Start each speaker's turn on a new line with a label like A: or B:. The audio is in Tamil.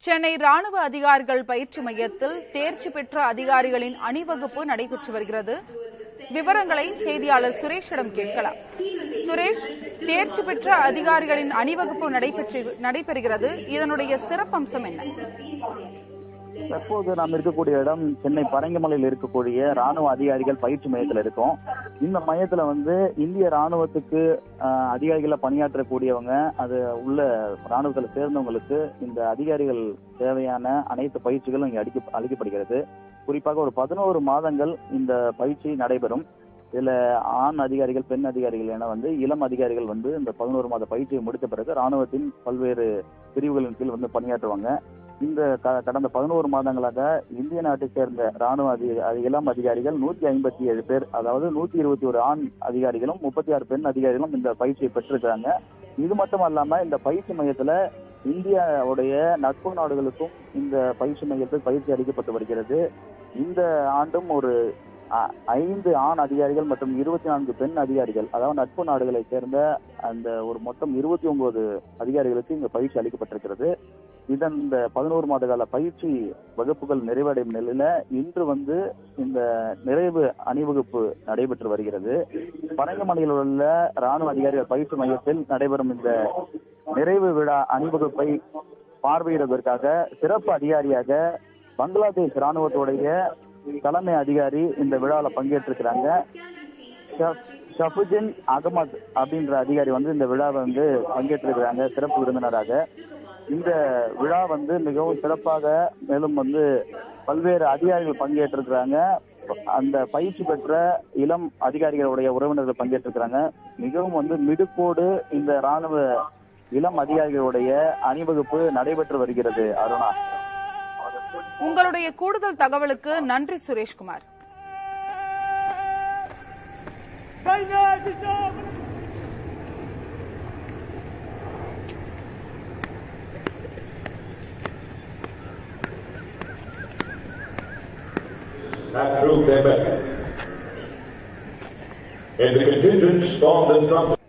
A: சென்னை ராணுவ அதிகாரிகள் பயிற்சி மையத்தில் தேர்ச்சி பெற்ற அதிகாரிகளின் அணிவகுப்பு நடைபெற்று வருகிறது விவரங்களை செய்தியாளர் சுரேஷிடம் கேட்கலாம் சுரேஷ் தேர்ச்சி பெற்ற அதிகாரிகளின் அணிவகுப்பு நடைபெற்று நடைபெறுகிறது இதனுடைய சிறப்பம்சம் என்ன
B: தற்போது நாம் இருக்கக்கூடிய இடம் சென்னை பரங்கிமலையில் இருக்கக்கூடிய ராணுவ அதிகாரிகள் பயிற்சி மையத்தில் இருக்கோம் இந்த மையத்துல வந்து இந்திய ராணுவத்துக்கு ஆஹ், அதிகாரிகளா பணியாற்றக்கூடியவங்க அது உள்ள ராணுவத்துல சேர்ந்தவங்களுக்கு இந்த அதிகாரிகள் தேவையான அனைத்து பயிற்சிகளும் இங்க அளிக்க அளிக்கப்படுகிறது குறிப்பாக ஒரு பதினோரு மாதங்கள் இந்த பயிற்சி நடைபெறும் இதுல ஆண் அதிகாரிகள் பெண் அதிகாரிகள் என வந்து இளம் அதிகாரிகள் வந்து இந்த பதினோரு மாத பயிற்சியை முடித்த பிறகு ராணுவத்தின் பல்வேறு பிரிவுகளின் கீழ் வந்து பணியாற்றுவாங்க இந்த க- கடந்த பதினோரு மாதங்களாக இந்திய நாட்டை சேர்ந்த ராணுவ அதி- அதி- இளம் அதிகாரிகள் நூத்தி ஐம்பத்தி ஏழு பேர் அதாவது நூத்தி இருபத்தி ஒரு ஆண் அதிகாரிகளும் முப்பத்தி ஆறு பெண் அதிகாரிகளும் இந்த பயிற்சியை பெற்றிருக்கிறாங்க இது மட்டும் அல்லாம இந்த பயிற்சி மையத்துல இந்தியாவுடைய நட்பு நாடுகளுக்கும் இந்த பயிற்சி மையத்தில் பயிற்சி அளிக்கப்பட்டு வருகிறது இந்த ஆண்டும் ஒரு அ- ஐந்து ஆண் அதிகாரிகள் மற்றும் இருபத்தி நான்கு பெண் அதிகாரிகள் அதாவது நட்பு நாடுகளை சேர்ந்த அந்த ஒரு மொத்தம் இருபத்தி ஒன்பது அதிகாரிகளுக்கு இங்க பயிற்சி அளிக்கப்பட்டிருக்கிறது இதன் இந்த பதினோரு மாத கால பயிற்சி வகுப்புகள் நிறைவடையும் நிலையில இன்று வந்து இந்த நிறைவு அணிவகுப்பு நடைபெற்று வருகிறது பரங்கமலையில் உள்ள ராணுவ அதிகாரிகள் பயிற்சி மையத்தில் நடைபெறும் இந்த நிறைவு விழா அணிவகுப்பை பார்வையிடுவதற்காக சிறப்பு அதிகாரியாக பங்களாதேஷ் ராணுவத்துடைய தலைமை அதிகாரி இந்த விழாவில் பங்கேற்றிருக்கிறாங்க ஷப்- ஷஃபுஜின் அகமது அப்படின்ற அதிகாரி வந்து இந்த விழாவை வந்து பங்கேற்றிருக்கிறாங்க சிறப்பு விருந்தினராக இந்த விழா வந்து மிகவும் சிறப்பாக மேலும் வந்து பல்வேறு அதிகாரிகள் பங்கேற்றிருக்கிறாங்க அந்த பயிற்சி பெற்ற இளம் அதிகாரிகளுடைய உறவினர்கள் பங்கேற்றிருக்கிறாங்க மிகவும் வந்து மிடுக்கோடு இந்த ராணுவ இளம் அதிகாரிகளுடைய அணிவகுப்பு நடைபெற்று வருகிறது அருணா
A: உங்களுடைய கூடுதல் தகவலுக்கு நன்றி Sureshkumar
C: That proved their best. And the contingent stormed in front